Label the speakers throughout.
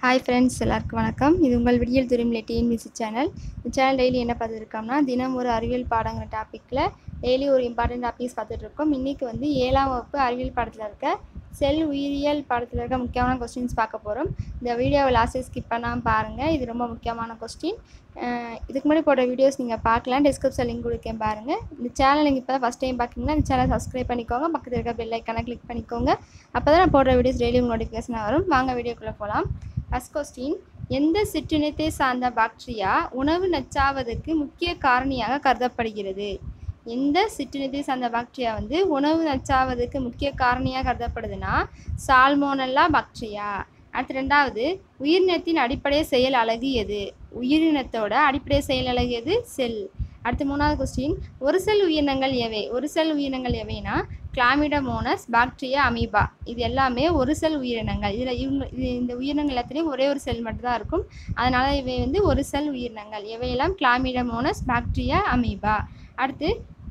Speaker 1: hi friends எல்லாருக்கும் வணக்கம் இது உங்கள் விடியல் துரிமில் டிஎன்பிசி சேனல் இந்த சேனல் டெய்லி என்ன பார்த்துருக்கோம்னா தினம் ஒரு அறிவியல் பாடங்கிற டாப்பிக்கில் டெய்லி ஒரு இம்பார்ட்டன்ட் டாபிக்ஸ் பார்த்துட்டு இருக்கோம் இன்றைக்கி வந்து ஏழாம் வகுப்பு அறிவியல் பாடத்தில் இருக்க செல் உயிரியல் பாடத்தில் இருக்க முக்கியமான கொஸ்டின்ஸ் பார்க்க போகிறோம் இந்த வீடியோவை லாஸ்ட்டு ஸ்கிப் பண்ணாமல் பாருங்கள் இது ரொம்ப முக்கியமான கொஸ்டின் இதுக்கு முன்னாடி போட்ட வீடியோஸ் நீங்கள் பார்க்கலாம் டிஸ்கிரிப்ஷன் லிங்க் கொடுக்கேன் பாருங்கள் இந்த சேனல் நீங்கள் இப்போ தான் ஃபஸ்ட் டைம் பார்க்குறீங்கன்னா இந்த சேனல் சப்ஸ்கிரைப் பண்ணிக்கோங்க பக்கத்தில் இருக்க பெல் ஐக்கானை கிளிக் பண்ணிக்கோங்க அப்போ தான் நான் போடுற வீடியோஸ் டெய்லி உங்கள் நோட்டிஃபிகேஷன் வரும் வாங்க வீடியோக்குள்ளே போகலாம் ஃபஸ்ட் கொஸ்டின் எந்த சிற்றினத்தை சார்ந்த பாக்டீரியா உணவு நச்சாவதற்கு முக்கிய காரணியாக கருதப்படுகிறது எந்த சிற்றினத்தை சார்ந்த பாக்டீரியா வந்து உணவு நச்சாவதற்கு முக்கிய காரணியாக கருதப்படுதுன்னா சால்மோனல்லா பாக்டீரியா அடுத்து ரெண்டாவது உயிரினத்தின் அடிப்படை செயல் அலகு எது உயிரினத்தோட அடிப்படை செயல் அலகு எது செல் அடுத்து மூணாவது கொஸ்டின் ஒரு செல் உயிரினங்கள் எவை ஒரு செல் உயிரினங்கள் எவைனா கிளாமிடமோனஸ் பாக்டீரியா அமீபா இது எல்லாமே ஒரு செல் உயிரினங்கள் இதில் இவங்க இது இந்த உயிரினங்கள் எல்லாத்துலேயும் ஒரே ஒரு செல் மட்டும்தான் இருக்கும் அதனால் இவை வந்து ஒரு செல் உயிரினங்கள் எவையெல்லாம் கிளாமிடமோனஸ் பாக்டீரியா அமீபா அடுத்து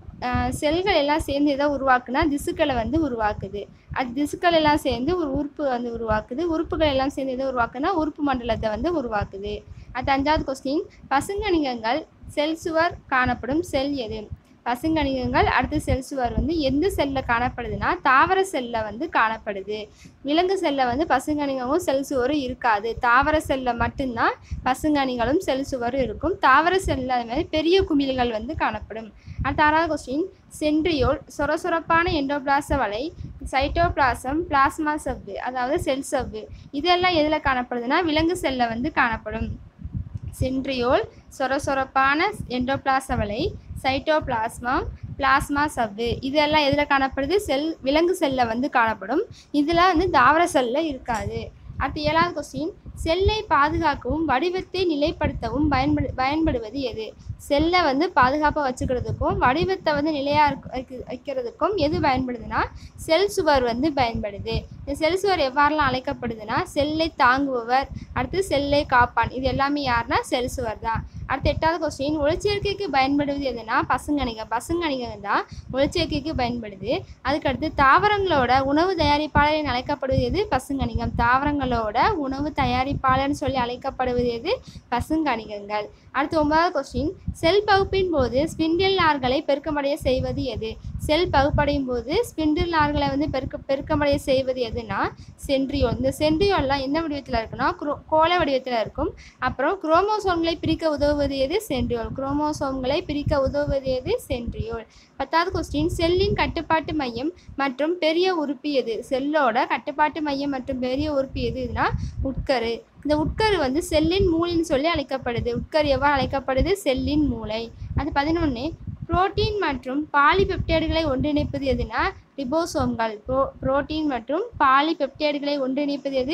Speaker 1: செல்கள் எல்லாம் சேர்ந்து எதை உருவாக்குனா திசுக்களை வந்து உருவாக்குது அது திசுக்கள் எல்லாம் சேர்ந்து ஒரு உறுப்பு வந்து உருவாக்குது உறுப்புகள் எல்லாம் சேர்ந்து எதை உருவாக்குனா உறுப்பு மண்டலத்தை வந்து உருவாக்குது அடுத்து அஞ்சாவது கொஸ்டின் பசுங்கணிகங்கள் செல் சுவர் காணப்படும் செல் எது பசுங்கணிகங்கள் அடுத்து செல் சுவர் வந்து எந்த செல்லில் காணப்படுதுன்னா தாவர செல்லில் வந்து காணப்படுது விலங்கு செல்லில் வந்து பசுங்கணிகமும் செல் சுவரும் இருக்காது தாவர செல்லில் மட்டும்தான் பசுங்கணிகளும் செல் சுவரும் இருக்கும் தாவர செல்லில் அது மாதிரி பெரிய குமிழ்கள் வந்து காணப்படும் அடுத்த ஆறாவது கொஸ்டின் சென்ட்ரியோல் சொரசொரப்பான எண்டோபிளாச வலை சைட்டோபிளாசம் பிளாஸ்மா சவ்வு அதாவது செல் சவ்வு இதெல்லாம் எதில் காணப்படுதுன்னா விலங்கு செல்லில் வந்து காணப்படும் சென்ட்ரியோல் சொரசொரப்பான எண்டோபிளாச வலை சைட்டோபிளாஸ்மா பிளாஸ்மா சவ்வு இதெல்லாம் எதில் காணப்படுது செல் விலங்கு செல்லில் வந்து காணப்படும் இதில் வந்து தாவர செல்லில் இருக்காது அடுத்து ஏழாவது கொஸ்டின் செல்லை பாதுகாக்கவும் வடிவத்தை நிலைப்படுத்தவும் பயன்படு பயன்படுவது எது செல்லை வந்து பாதுகாப்பாக வச்சுக்கிறதுக்கும் வடிவத்தை வந்து நிலையாக வைக்கிறதுக்கும் எது பயன்படுதுன்னா செல் சுவர் வந்து பயன்படுது இந்த செல் சுவர் எவ்வாறெல்லாம் அழைக்கப்படுதுன்னா செல்லை தாங்குபவர் அடுத்து செல்லை காப்பான் இது எல்லாமே யாருன்னா செல் சுவர் தான் அடுத்து எட்டாவது கொஸ்டின் ஒளிச்சேர்க்கைக்கு பயன்படுவது எதுனா பசுங்கணிகம் பசுங்கணிகம் தான் ஒளிச்சேர்க்கைக்கு பயன்படுது அதுக்கடுத்து தாவரங்களோட உணவு தயாரிப்பாளர் என அழைக்கப்படுவது எது பசுங்கணிகம் தாவரங்களோட உணவு தயாரிப்பாளர்னு சொல்லி அழைக்கப்படுவது எது பசுங்கணிகங்கள் அடுத்து ஒன்பதாவது கொஸ்டின் செல் பகுப்பின் போது ஸ்பிண்டில் நார்களை பெருக்கமடைய செய்வது எது செல் பகுப்படையும் போது ஸ்பிண்டில் நார்களை வந்து பெருக்க பெருக்கமடைய செய்வது எதுனா சென்ட்ரியோல் இந்த சென்ட்ரியோல்லாம் எந்த வடிவத்தில் இருக்குன்னா குரோ கோல வடிவத்தில் இருக்கும் அப்புறம் குரோமோசோம்களை பிரிக்க உதவுவது எது சென்ட்ரியோல் குரோமோசோம்களை பிரிக்க உதவுவது எது சென்ட்ரியோல் பத்தாவது கொஸ்டின் செல்லின் கட்டுப்பாட்டு மையம் மற்றும் பெரிய உறுப்பு எது செல்லோட கட்டுப்பாட்டு மையம் மற்றும் பெரிய உறுப்பு எதுனா உட்கரு இந்த உட்கரு வந்து செல்லின் மூளைன்னு சொல்லி அழைக்கப்படுது உட்கரு எவ்வாறு அழைக்கப்படுது செல்லின் மூளை அது பதினொன்று புரோட்டீன் மற்றும் பாலிபெப்டைடுகளை ஒன்றிணைப்பது எதுனா ரிபோசோம்கள் ப்ரோ புரோட்டீன் மற்றும் பாலிபெப்டைடுகளை ஒன்றிணைப்பது எது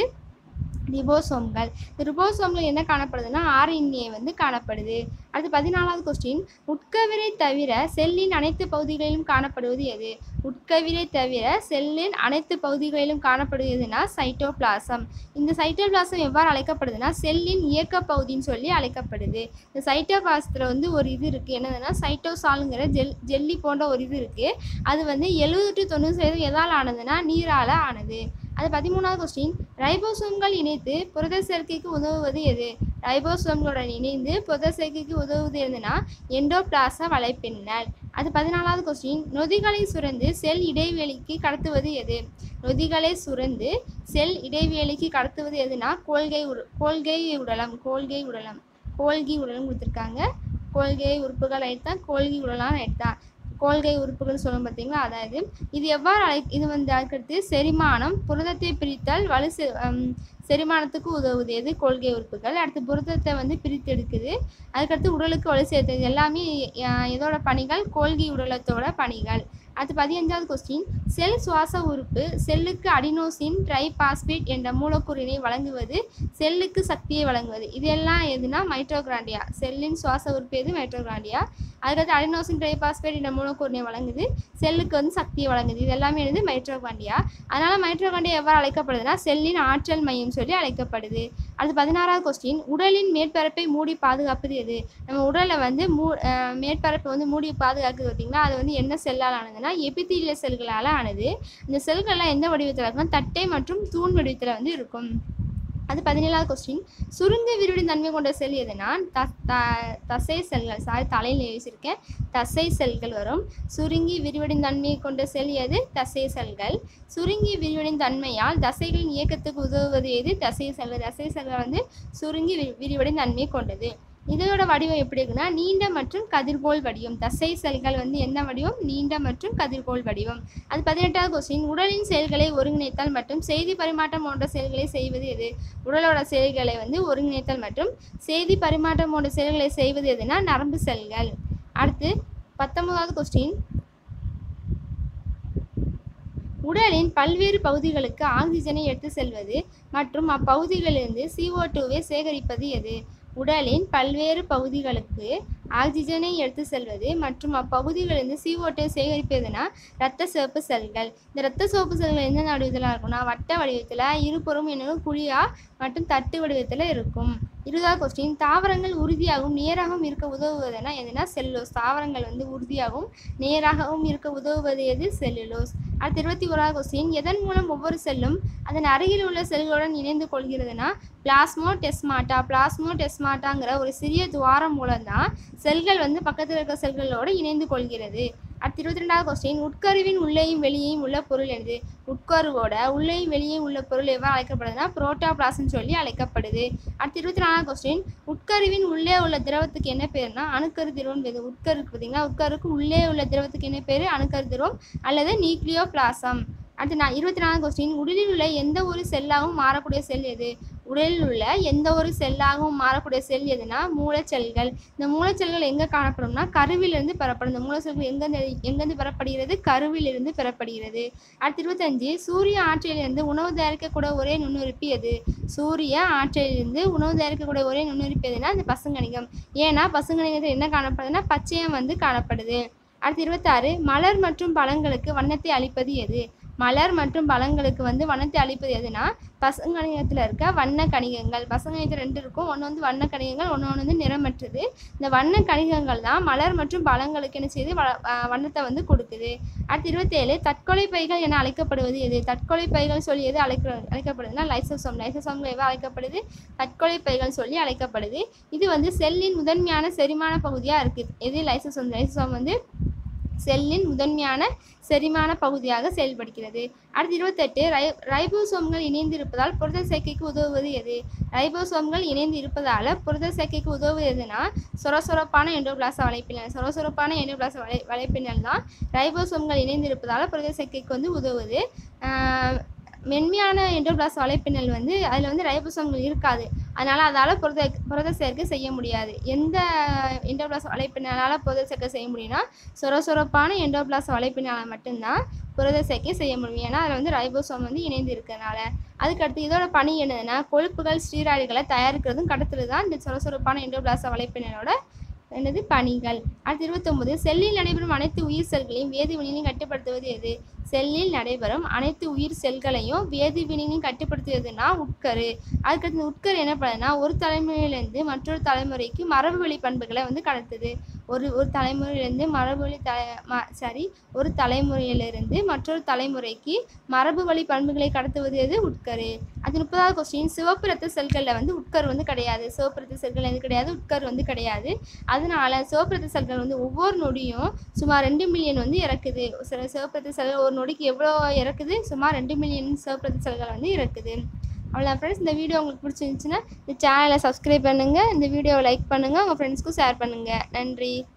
Speaker 1: ரிபோசோம்கள் இந்த ரிபோசோம்கள் என்ன காணப்படுதுன்னா ஆர்என்ஏ வந்து காணப்படுது அடுத்து பதினாலாவது கொஸ்டின் உட்கவிரை தவிர செல்லின் அனைத்து பகுதிகளிலும் காணப்படுவது எது உட்கவிரை தவிர செல்லின் அனைத்து பகுதிகளிலும் காணப்படுவதுன்னா சைட்டோபிளாசம் இந்த சைட்டோபிளாசம் எவ்வாறு அழைக்கப்படுதுன்னா செல்லின் இயக்க பகுதின்னு சொல்லி அழைக்கப்படுது இந்த சைட்டோபிளாசத்தில் வந்து ஒரு இது இருக்குது என்னதுன்னா சைட்டோசாலுங்கிற ஜெல் ஜெல்லி போன்ற ஒரு இது இருக்குது அது வந்து எழுபது டு தொண்ணூறு சதவீதம் எதால் ஆனதுன்னா நீரால் ஆனது அது பதிமூணாவது கொஸ்டின் ரைபோசோம்கள் இணைத்து புரத சேர்க்கைக்கு உதவுவது எது ரைபோசோம்களுடன் இணைந்து புரத சேர்க்கைக்கு உதவுவது எதுனா எண்டோபிளாச வலைப்பின்னல் அது பதினாலாவது கொஸ்டின் நொதிகளை சுரந்து செல் இடைவெளிக்கு கடத்துவது எது நொதிகளை சுரந்து செல் இடைவெளிக்கு கடத்துவது எதுனா கோல்கை உரு கோல்கை உடலம் கோல்கை உடலம் கோல்கி உடலம் கொடுத்துருக்காங்க கோல்கை உறுப்புகள் ரைட் தான் கோல்கி உடலாம் ரைட் தான் கோல்கை உறுப்புகள் சொல்லும் பார்த்தீங்களா அதாவது இது எவ்வாறு அழை இது வந்து அதுக்கடுத்து செரிமானம் புரதத்தை பிரித்தல் வலு செரிமானத்துக்கு உதவுது எது கொள்கை உறுப்புகள் அடுத்து புரதத்தை வந்து பிரித்து எடுக்குது அதுக்கடுத்து உடலுக்கு வலு சேர்த்தது எல்லாமே எதோட பணிகள் கோல்கி உடலத்தோட பணிகள் அடுத்து பதினஞ்சாவது கொஸ்டின் செல் சுவாச உறுப்பு செல்லுக்கு அடினோசின் ட்ரைபாஸ்பேட் என்ற மூலக்கூறினை வழங்குவது செல்லுக்கு சக்தியை வழங்குவது இதெல்லாம் எதுனா மைட்ரோகிராண்டியா செல்லின் சுவாச உறுப்பு எது மைட்ரோகிராண்டியா அதுக்கடுத்து அடினோசின் ட்ரைபாஸ்பேட் என்ற மூலக்கூறினை வழங்குது செல்லுக்கு வந்து சக்தியை வழங்குது இது எல்லாமே என்னது மைட்ரோகாண்டியா அதனால் மைட்ரோகாண்டியா எவ்வாறு அழைக்கப்படுதுன்னா செல்லின் ஆற்றல் மையம் சொல்லி அழைக்கப்படுது அடுத்து பதினாறாவது கொஸ்டின் உடலின் மேற்பரப்பை மூடி பாதுகாப்பது எது நம்ம உடலை வந்து மூ மேற்பரப்பை வந்து மூடி பாதுகாக்குது பார்த்தீங்களா அது வந்து என்ன செல்லால் ஆனதுன்னா எபித்தீலிய செல்களால் ஆனது இந்த செல்கள்லாம் எந்த வடிவத்தில் இருக்குன்னா தட்டை மற்றும் தூண் வடிவத்தில் வந்து இருக்கும் அது பதினேழாவது கொஸ்டின் சுருங்க விரிவடைந்த தன்மை கொண்ட செல் எதுனா த த தசை செல்கள் சாரி தலையில் எழுதியிருக்கேன் தசை செல்கள் வரும் சுருங்கி விரிவடைந்த தன்மை கொண்ட செல் எது தசை செல்கள் சுருங்கி விரிவடைந்த தன்மையால் தசைகளின் இயக்கத்துக்கு உதவுவது எது தசை செல்கள் தசை செல்கள் வந்து சுருங்கி வி- விரிவடைந்த தன்மை கொண்டது இதோட வடிவம் எப்படி இருக்குன்னா நீண்ட மற்றும் கதிர்கோள் வடிவம் தசை செல்கள் வந்து என்ன வடிவம் நீண்ட மற்றும் கதிர்கோள் வடிவம் அது பதினெட்டாவது கொஸ்டின் உடலின் செயல்களை ஒருங்கிணைத்தல் மற்றும் செய்தி பரிமாற்றம் போன்ற செயல்களை செய்வது எது உடலோட செயல்களை வந்து ஒருங்கிணைத்தல் மற்றும் செய்தி பரிமாற்றம் போன்ற செயல்களை செய்வது எதுனா நரம்பு செல்கள் அடுத்து பத்தொன்பதாவது கொஸ்டின் உடலின் பல்வேறு பகுதிகளுக்கு ஆக்சிஜனை எடுத்து செல்வது மற்றும் அப்பகுதிகளிலிருந்து CO2 டூவை சேகரிப்பது எது உடலின் பல்வேறு பகுதிகளுக்கு ஆக்சிஜனை எடுத்து செல்வது மற்றும் அப்பகுதிகளிலிருந்து CO2 டூவை சேகரிப்பதுனா இரத்த சிவப்பு செல்கள் இந்த இரத்த சிவப்பு செல்கள் எந்த வடிவத்தில் இருக்கும்னா வட்ட வடிவத்தில் இருபுறம் என்னும் குழியா மற்றும் தட்டு வடிவத்தில் இருக்கும் இருபதாவது கொஸ்டின் தாவரங்கள் உறுதியாகவும் நேராகவும் இருக்க உதவுவதுனா எதுனா செல்லுலோஸ் தாவரங்கள் வந்து உறுதியாகவும் நேராகவும் இருக்க உதவுவது எது செல்லுலோஸ் அடுத்து இருபத்தி ஓராவது கொஸ்டின் எதன் மூலம் ஒவ்வொரு செல்லும் அதன் அருகில் உள்ள செல்களுடன் இணைந்து கொள்கிறதுனா பிளாஸ்மோ டெஸ்மாட்டா பிளாஸ்மோ டெஸ்மாட்டாங்கிற ஒரு சிறிய துவாரம் மூலம்தான் செல்கள் வந்து பக்கத்தில் இருக்கிற செல்களோடு இணைந்து கொள்கிறது அடுத்து இருபத்தி ரெண்டாவது கொஸ்டின் உட்கருவின் உள்ளேயும் வெளியேயும் உள்ள பொருள் எது உட்கருவோட உள்ளேயும் வெளியேயும் உள்ள பொருள் எவ்வாறு அழைக்கப்படுதுன்னா புரோட்டோபிளாஸ்ன்னு சொல்லி அழைக்கப்படுது அடுத்து இருபத்தி நாலாவது கொஸ்டின் உட்கருவின் உள்ளே உள்ள திரவத்துக்கு என்ன பேருனா அணுக்கரு திரவம் பேரு உட்கருக்கு பார்த்தீங்கன்னா உட்கருக்கு உள்ளே உள்ள திரவத்துக்கு என்ன பேர் அணுக்கரு திரவம் அல்லது நியூக்ளியோ பிளாசம் அடுத்து நான் இருபத்தி நாலாவது கொஸ்டின் உடலில் உள்ள எந்த ஒரு செல்லாகவும் மாறக்கூடிய செல் எது உடலில் உள்ள எந்த ஒரு செல்லாகவும் மாறக்கூடிய செல் எதுனா மூளைச்செல்கள் இந்த மூளைச்செல்கள் எங்கே காணப்படும்னா கருவிலிருந்து பெறப்படும் இந்த மூளைச்செல்கள் எங்கேருந்து எங்கேருந்து பெறப்படுகிறது கருவிலிருந்து பெறப்படுகிறது அடுத்து இருபத்தஞ்சு சூரிய ஆற்றலிலிருந்து உணவு தயாரிக்கக்கூடிய ஒரே நுண்ணுறுப்பி எது சூரிய ஆற்றலிலிருந்து உணவு தயாரிக்கக்கூடிய ஒரே நுண்ணுறுப்பி எதுனா அந்த பசுங்கணிகம் ஏன்னா பசுங்கணிகத்தில் என்ன காணப்படுதுன்னா பச்சையம் வந்து காணப்படுது அடுத்து இருபத்தாறு மலர் மற்றும் பழங்களுக்கு வண்ணத்தை அளிப்பது எது மலர் மற்றும் பழங்களுக்கு வந்து வண்ணத்தை அளிப்பது எதுனா பசுங்கணிகத்தில் இருக்க வண்ண கணிகங்கள் பசுங்கணிகத்தில் ரெண்டு இருக்கும் ஒன்று வந்து வண்ண கணிகங்கள் ஒன்று ஒன்று வந்து நிறமற்றது இந்த வண்ண கணிகங்கள் தான் மலர் மற்றும் பழங்களுக்கு என்ன செய்து வ- அஹ் வண்ணத்தை வந்து கொடுக்குது அடுத்து இருபத்தேழு தற்கொலை பைகள் என அழைக்கப்படுவது எது தற்கொலை பைகள் சொல்லி எது அழைக்க அழைக்கப்படுதுன்னா லைசோசோம் லைசோசோம்கள் எவ்வளோ அழைக்கப்படுது தற்கொலை பைகள் சொல்லி அழைக்கப்படுது இது வந்து செல்லின் முதன்மையான செரிமான பகுதியாக இருக்குது எது லைசோசோம் லைசோசோம் வந்து செல்லின் முதன்மையான செரிமான பகுதியாக செயல்படுகிறது அடுத்து இருபத்தெட்டு ரை ரைபோசோம்கள் இணைந்து இருப்பதால் புரத சேர்க்கைக்கு உதவுவது எது ரைபோசோம்கள் இணைந்து இருப்பதால் புரத சேர்க்கைக்கு உதவுவது எதுனா சொரசொரப்பான எண்டோபிளாச வலைப்பின்னல் சொரசொரப்பான எண்டோபிளாச வலை வலைப்பின்னல் தான் ரைபோசோம்கள் இணைந்து இருப்பதால் புரத சேர்க்கைக்கு வந்து உதவுது ஆஹ் மென்மையான எண்டோபிளாஸ் வலைப்பின்னல் வந்து அதில் வந்து ரைபோசோம்கள் இருக்காது அதனால் அதால் புரத புரத சேர்க்கை செய்ய முடியாது எந்த எண்டோபிளாஸ் வலைப்பின்னலால் புரத சேர்க்கை செய்ய முடியும்னா சொர சொரப்பான எண்டோபிளாஸ் வலைப்பின்னலால் மட்டும்தான் புரத சேர்க்கை செய்ய முடியும் ஏன்னா அதில் வந்து ரைபோசோம் வந்து இணைந்து இருக்கிறனால அதுக்கடுத்து இதோட பணி என்னதுன்னா கொழுப்புகள் ஸ்டீராய்டுகளை தயாரிக்கிறதும் கடத்துறது தான் இந்த சொர சொரப்பான எண்டோபிளாச வலைப்பின்னலோட என்னது பணிகள் அடுத்து இருபத்தொன்பது செல்லில் நடைபெறும் அனைத்து உயிர் செல்களையும் வேதிவினையிலையும் கட்டுப்படுத்துவது எது செல்லில் நடைபெறும் அனைத்து உயிர் செல்களையும் வேதிவினையிலையும் கட்டுப்படுத்துவதுன்னா உட்கரு அதுக்கடுத்து இந்த உட்கரு என்ன பண்ணுதுன்னா ஒரு தலைமுறையிலேருந்து மற்றொரு தலைமுறைக்கு மரபு வழி பண்புகளை வந்து கடத்துது ஒரு ஒரு தலைமுறையிலேருந்து மரபு வழி த ம சாரி ஒரு தலைமுறையிலிருந்து மற்றொரு தலைமுறைக்கு மரபு வழி பண்புகளை கடத்துவது எது உட்கரு அது முப்பதாவது கொஸ்டின் சிவப்பு ரத்த செல்களில் வந்து உட்கரு வந்து கிடையாது சிவப்பு ரத்த செல்கள் எது கிடையாது உட்கரு வந்து கிடையாது அதனால சிவப்பு ரத்த செல்கள் வந்து ஒவ்வொரு நொடியும் சுமார் ரெண்டு மில்லியன் வந்து இறக்குது சில சிவப்பு ரத்த செல்கள் ஒரு நொடிக்கு எவ்வளோ இறக்குது சுமார் ரெண்டு மில்லியன் சிவப்பு ரத்த செல்கள் வந்து இறக்குது அவ்வளோ ஃப்ரெண்ட்ஸ் இந்த வீடியோ உங்களுக்கு பிடிச்சிருந்துச்சுன்னா இந்த சேனலை சப்ஸ்கிரைப் பண்ணுங்கள் இந்த வீடியோவை லைக் பண்ணுங்கள் உங்கள் ஃப்ரெண்ட்ஸ்க்கும் ஷேர் பண்ணுங்கள் நன்றி